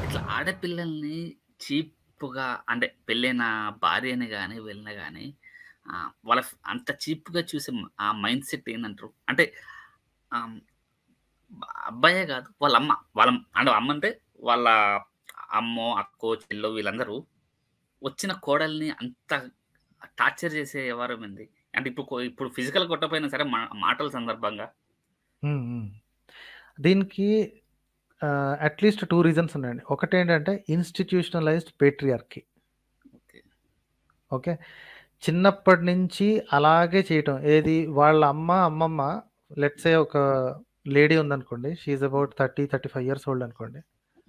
ఇట్లా ఆడపిల్లల్ని చీప్‌గా అంటే పెళ్ళైన భార్యని గాని, వీళ్ళని గాని ఆహ్, వాళ్ళ ఫ్ అంత చీప్‌గా చూసే మ ఆ మైండ్ సెట్ ఏందంటారు? అంటే ఆహ్, అబ్బాయే గాదు వాళ్ళ అమ్మ. వాళ్ళ అంటే అమ్మ అంటే వాళ్ళ అమ్మో, అక్కో, చెల్లో వీళ్ళందరూ వచ్చిన కోడల్ని అంత టార్చర్ చేసే వ్యవహారం ఏంది? అంటే ఇప్పుడు కొ ఇప్పుడు ఫిజికల్ కొట్టకపోయినా సరే మా మాటల సందర్భంగా హ్మ్. హ్మ్. దీనికి ఆహ్, అట్‌లీస్ట్ 2 రీజన్స్ ఉన్నాయండి. ఒకటేంటంటే ఇన్‌స్టిట్యూషనలైజ్డ్ పేట్రియార్కీ. ఓకే. ఓకే. చిన్నప్పటి నుంచి అలాగే చేయటం. ఏది వాళ్ళ అమ్మ, అమ్మమ్మ లెట్స్ సే ఒక లేడీ ఉందనుకోండి. She is about 30, 35 years old అనుకోండి.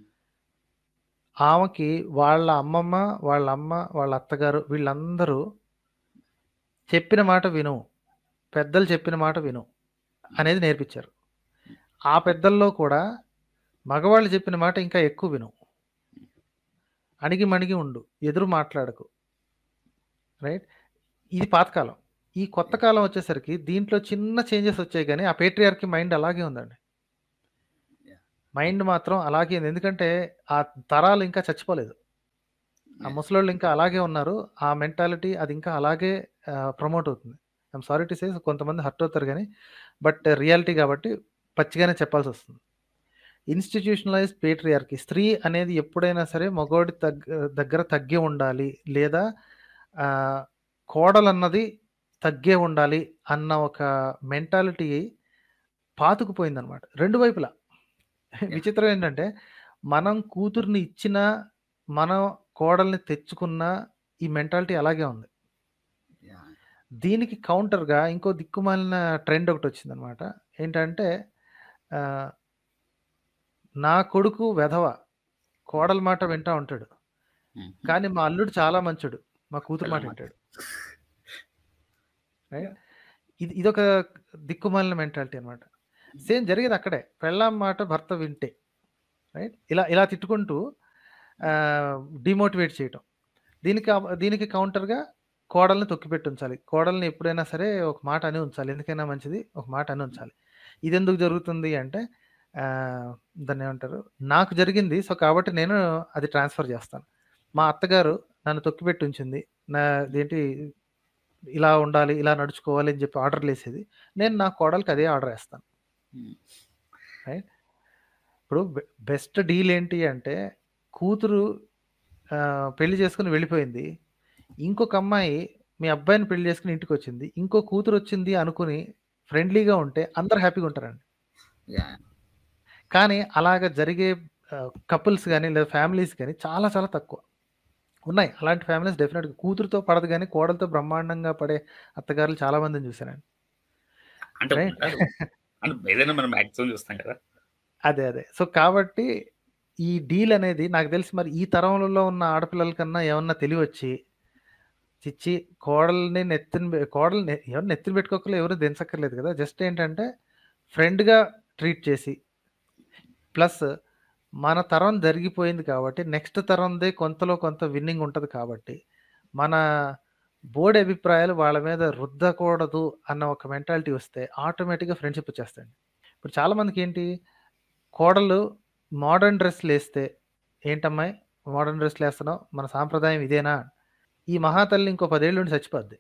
ఆమెకి వాళ్ళ అమ్మమ్మ, వాళ్ళ అమ్మ, వాళ్ళ అత్తగారు వీళ్ళందరూ చెప్పిన మాట విను. పెద్దలు చెప్పిన మాట విను. అనేది నేర్పించారు. ఆ పెద్దల్లో కూడా మగవాళ్ళు చెప్పిన మాట ఇంకా ఎక్కువ విను. అణిగి మణిగి ఉండు. ఎదురు మాట్లాడకు. రైట్? ఇది పాతకాలం. ఈ కొత్త కాలం వచ్చేసరికి దీంట్లో చిన్న చేంజెస్ వచ్చాయి గానీ, ఆ పేట్రియార్కీ మైండ్ అలాగే ఉందండి. యాహ్! మైండ్ మాత్రం అలాగే ఉంది. ఎందుకంటే ఆ తరాలు ఇంకా చచ్చిపోలేదు. ఆ యాహ్! ముసలోళ్ళు ఇంకా అలాగే ఉన్నారు. ఆ మెంటాలిటీ అది ఇంకా అలాగే ఆహ్, ప్రమోట్ అవుతుంది. I am sorry to say కొంతమంది హర్ట్ అవుతారు గానీ, బట్ రియాలిటీ కాబట్టి పచ్చిగానే చెప్పాల్సొస్తుంది. ఇన్‌స్టిట్యూషనలైజ్డ్ పేట్రియార్కీ స్త్రీ అనేది ఎప్పుడైనా సరే మగోడి తగ్ దగ్గర తగ్గే ఉండాలి. లేదా ఆహ్, కోడలన్నది తగ్గే ఉండాలి అన్న ఒక మెంటాలిటీ పాతుకుపోయిందనమాట. రెండు వైపులా. యాహ్! విచిత్రం ఏంటంటే, మనం కూతుర్ని ఇచ్చినా, మనం కోడల్ని తెచ్చుకున్నా ఈ మెంటాలిటీ అలాగే ఉంది. యాహ్! దీనికి కౌంటర్‌గా ఇంకో దిక్కుమాలిన ట్రెండ్ ఒకటొచ్చిందనమాట. ఏంటంటే ఆహ్ నా కొడుకు వెధవ. కోడలు మాట వింటా ఉంటాడు. హుహు. కానీ మా అల్లుడు చాలా మంచోడు. మా కూతురు మాట పెళ్ళాం మాట. వింటాడు. రైట్? యాహ్! ఇది ఇదొక దిక్కుమాలిన మెంటాలిటీ అనమాట. సేమ్ జరిగేది అక్కడే. పెళ్ళాం మాట భర్త వింటే. రైట్? ఇలా ఇలా తిట్టుకుంటూ ఆహ్, డీమోటివేట్ చేయటం. దీనికి అవ్ దీనికి కౌంటర్‌గా కోడల్ని తొక్కిపెట్టి ఉంచాలి. కోడల్ని ఎప్పుడైనా సరే ఒక మాట అని ఉంచాలి. ఎందుకైనా మంచిది ఒక మాట అని ఉంచాలి. ఇదెందుకు జరుగుతుంది అంటే ఆహ్, దాన్నేమంటారు? నాకు జరిగింది. సో, కాబట్టి నేను అది ట్రాన్స్‌ఫర్ చేస్తాను. మా అత్తగారు నన్ను తొక్కిపెట్టి ఉంచింది. నా ఇదేంటి ఇలా ఉండాలి, ఇలా నడుచుకోవాలి అని చెప్పి ఆర్డర్‌లేసేది. నేను నా కోడలికి అదే ఆర్డర్ ఏస్తాను. హ్మ్. రైట్? ఇప్పుడు బె బెస్ట్ డీల్ ఏంటి అంటే కూతురు ఆహ్, పెళ్లి చేసుకొని వెళ్ళిపోయింది. ఇంకొక అమ్మాయి మీ అబ్బాయిని పెళ్లి చేసుకొని ఇంటికొచ్చింది. ఇంకో కూతురొచ్చింది అనుకుని ఫ్రెండ్లీగా ఉంటే అందరూ హ్యాపీగా ఉంటారండి. యాహ్! కానీ అలాగా జరిగే ఆహ్, కపుల్స్ గాని, లేదా ఫ్యామిలీస్ గాని చాలా చాలా తక్కువ. ఉన్నాయి. అలాంటి ఫ్యామిలీస్ డెఫినిట్‌గా కూతురుతో పడదు గానీ, కోడలతో బ్రహ్మాండంగా పడే అత్తగారులు చాలా మందిని చూసానండి. అంటే రైట్? ఉంటారు. అంటే ఏదైనా మనం మాక్సిమం చూస్తాం కదా! అదే. అదే. సో, కాబట్టి ఈ డీల్ అనేది నాకు తెలిసి మరి ఈ తరంలో ఉన్న ఆడపిల్లల కన్నా ఏమన్నా తెలివొచ్చి, చిచ్చి కోడల్ని నెత్తిన బె కోడల్ని ఎవరు నెత్తిన పెట్టుకోక్కర్లే, ఎవరు దించక్కర్లేదు కదా! జస్ట్ ఏంటంటే ఫ్రెండ్‌గా ట్రీట్ చేసి, ప్లస్ మన తరం జరిగిపోయింది కాబట్టి, నెక్స్ట్ తరందే కొంతలో కొంత విన్నింగ్ ఉంటది కాబట్టి, మన బోడి అభిప్రాయాలు వాళ్ళ మీద రుద్దకూడదు అన్న ఒక మెంటాలిటీ వస్తే ఆటోమేటిక్‌గా ఫ్రెండ్‌షిప్ వచ్చేస్తాయండి. ఇప్పుడు చాలా మందికేంటి కోడలు మోడర్న్ డ్రెస్‌లేస్తే, "ఏంటమ్మాయి మోడర్న్ డ్రెస్‌లేస్తున్నావు? మన సాంప్రదాయం ఇదేనా?" ఈ మహాతల్లి ఇంకో 10 ఏళ్లుండి చచ్చిపోద్ది.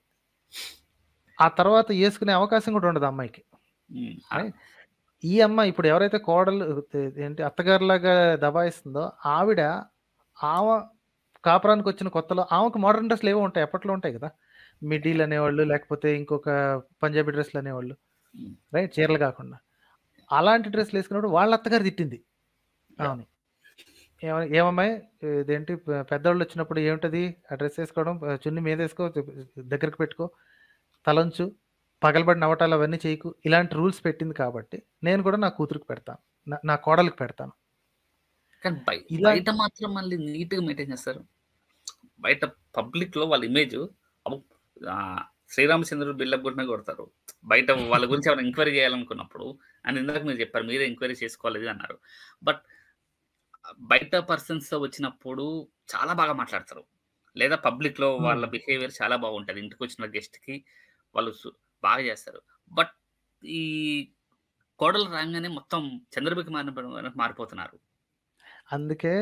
ఆ తర్వాత యేసుకునే అవకాశం కూడా ఉండదు ఆ అమ్మాయికి. హ్మ్. ఆ! రైట్? ఈ అమ్మాయి ఇప్పుడు ఎవరైతే కోడలు తే ఏంటి అత్తగారిలాగా దబాయిస్తుందో ఆవిడ ఆమ కాపురానికొచ్చిన కొత్తలో ఆమెకు మోడర్న్ డ్రెస్‌లేవో ఉంటాయి. అప్పట్లో ఉంటాయి కదా! మిడ్డీలు అనేవాళ్ళు, లేకపోతే ఇంకొక పంజాబీ డ్రెస్‌లు అనేవాళ్ళు. హ్మ్. రైట్? చీరలు కాకుండా. అలాంటి డ్రెస్‌లేసుకున్నప్పుడు వాళ్ళ అత్తగారు తిట్టింది. యాహ్! ఆమెని. ఏమని "ఏమమ్మాయి ఇదేంటి పె పెద్దోళ్ళొచ్చినప్పుడు ఏమిటది ఆ డ్రెస్ ఏసుకోవడం ఆహ్, చున్నీ మీదేసుకో, దగ్గరికి పెట్టుకో, తలంచు, పగలబడి నవ్వటాలు అవన్నీ చేయకు." ఇలాంటి రూల్స్ పెట్టింది కాబట్టి, నేను కూడా నా కూతురికి పెడతాను. నా నా కోడలికి పెడతాను. కానీ బై ఇలా బయట మాత్రం మళ్ళీ నీట్‌గా మెయింటైన్ చేస్తారు. బయట పబ్లిక్‌లో వాళ్ళ ఇమేజు అబ్బో! ఆహ్, శ్రీరామచంద్రుడు బిల్డప్ కొట్టినా కొడతారు. బయట వాళ్ళ గురించి ఏమైనా ఎంక్వైరీ చేయాలనుకున్నప్పుడు అండ్ ఇందాక మీరు చెప్పారు. మీరే ఎంక్వైరీ చేసుకోవాలి ఇది అన్నారు. బట్ బయట పర్సన్స్‌తో వచ్చినప్పుడు చాలా బాగా మాట్లాడతారు. లేదా పబ్లిక్‌లో వాళ్ళ హ్మ్. బిహేవియర్ చాలా బాగుంటది. ఇంటికొచ్చిన గెస్ట్‌కి వాళ్ళు సు బాగా చేస్తారు. బట్ ఈ కోడలు రాంగానే మొత్తం చంద్రముఖి మారిన మారిపోతున్నారు. అందుకే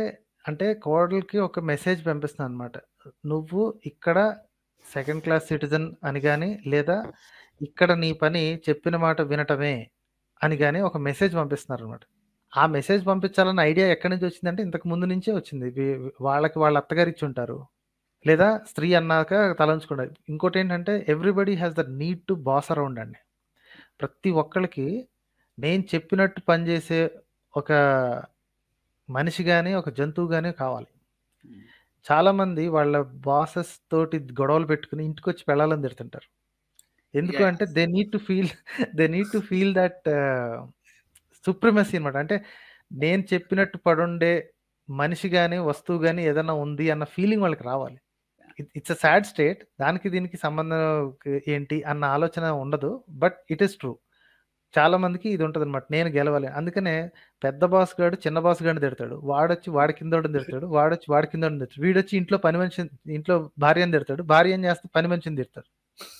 అంటే కోడలికి ఒక మెసేజ్ పంపిస్తున్నాననమాట. నువ్వు ఇక్కడ సెకండ్ క్లాస్ సిటిజన్ అని గాని, లేదా ఇక్కడ నీ పని చెప్పిన మాట వినటమే అని గాని ఒక మెసేజ్ పంపిస్తున్నారనమాట. ఆ మెసేజ్ పంపించాలన్న ఐడియా ఎక్కడి నుంచి వచ్చిందంటే ఇంతకు ముందు నుంచే వచ్చింది. వి వాళ్ళకి వాళ్ళ అత్తగారు ఇచ్చుంటారు. లేదా స్త్రీ అన్నాక తలంచుకుంటారు. ఇంకోటేంటంటే everybody has the need to boss around అండి. ప్రతి ఒక్కళ్ళకి నేను చెప్పినట్టు పనిచేసే ఒక మనిషి గాని, ఒక జంతువు గాని కావాలి. హ్మ్. చాలామంది వాళ్ళ బాసెస్ తోటి గొడవలు పెట్టుకొని ఇంటికొచ్చి పెళ్ళాలని తిడుతుంటారు. ఎందుకు అంటే yes. They need to feel they need to feel that ah, supremacy అనమాట. అంటే నేను చెప్పినట్టు పడుండే మనిషి గాని, వస్తువు గాని ఏదన్నా ఉంది అన్న ఫీలింగ్ వాళ్ళకి రావాలి. It it's a sad state. దానికి దీనికి సంబంధం ఏంటి అన్న ఆలోచన ఉండదు. But it is true. చాలా మందికి ఇది ఉంటదనమాట. నేను గెలవాలి. అందుకనే పెద్ద బాస్ గాడు చిన్న బాస్ గాడిని తిడతాడు. వాడొచ్చి వాడి కిందోడిని తిడతాడు. వాడొచ్చి వాడి కిందోడిని తిడతాడు. వీడొచ్చి ఇంట్లో పని మనిషిని ఇంట్లో భార్యని తిడతాడు. భార్య ఏం చేస్తే పని మనిషిని తిడతారు.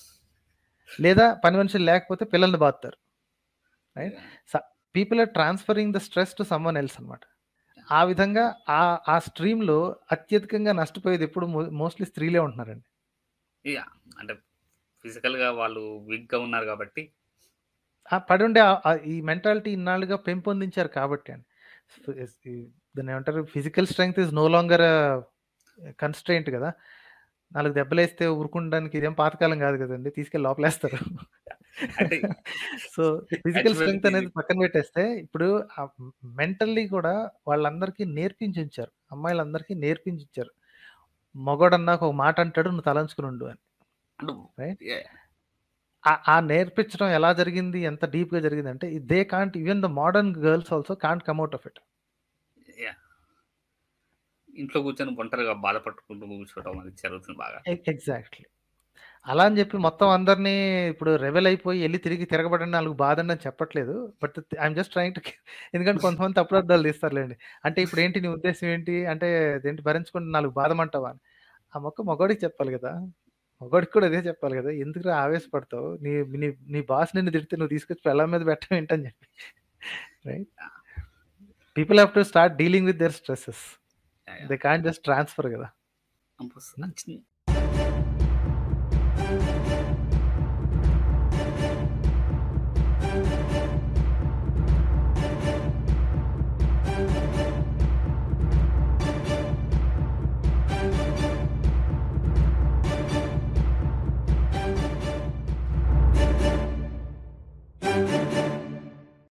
లేదా పని మనుషులు లేకపోతే పిల్లల్ని బాదుతారు. Right? Yeah! So people are transferring the stress to someone else అనమాట. ఆ విధంగా ఆ ఆ స్ట్రీమ్‌లో అత్యధికంగా నష్టపోయేది ఎప్పుడు మో మోస్ట్‌లీ స్త్రీలే ఉంటున్నారండి. యాహ్! అంటే ఫిజికల్‌గా వాళ్ళు వీక్‌గా ఉన్నారు కాబట్టి ఆ! పడుండే ఆహ్, ఆహ్, ఈ మెంటాలిటీ ఇన్నాళ్లుగా పెంపొందించారు కాబట్టి అండి. ఫ్ ఈ దాన్నేమంటారు physical strength is no longer ah, constraint గదా! 4 దెబ్బలేస్తే ఊరుకుండానికి ఇదేం పాతకాలం గాదు గదండీ! తీసుకెళ్ళి లోపలేస్తారు. అంటే సో, ఫిజికల్ యాక్చువల్లీ స్ట్రెంగ్త్ ఇది అనేది పక్కన పెట్టేస్తే ఇప్పుడు ఆహ్, మెంటల్లీ కూడా వాళ్ళందరికీ నేర్పించుంచారు. అమ్మాయిలందరికీ నేర్పించుంచారు. మగోడన్నాక ఒక మాట అంటాడు నువ్వు తలంచుకొని ఉండు అని. అంటే రైట్? యాహ్! ఆ ఆ నేర్పించడం ఎలా జరిగింది? ఎంత డీప్‌గా జరిగిందంటే they can't even the modern girls also can't come out of it. Yeah! ఇంట్లో కూర్చొని ఒంటరిగా బాధపడుకుంటూ కూర్చోవడం అది జరుగుతుంది బాగా. A exactly. అలా అని జెప్పి మొత్తం అందరిని ఇప్పుడు రెబెల్ అయిపోయి ఎళ్లి తిరిగి తిరగబడండి, నాలుగు బాదండి అని చెప్పట్లేదు. But I am just trying to ఎందుకంటే కొంతమంది తప్పుడు అర్థాలు తీస్తారులెండి. అంటే ఇప్పుడేంటి నీ ఉద్దేశ్యం ఏంటి? అంటే అదేంటి భరించకుండా నాలుగు బాదమంటావా అని. ఆ మొక్క మగోడికి చెప్పాలి గదా! మగోడికి కూడా అదే చెప్పాలి గదా! ఎందుకురా ఆవేశపడతావు? నీ నీ నీ బాస్ నిన్ను తిడితే నువ్వు తీసుకొచ్చి పెళ్ళాం మీద పెట్టడం ఏంటని జెప్పి. Right? Yeah! People have to start dealing with their stresses. Yeah! Yeah! They can't just transfer గదా! అంబుస్ చిన్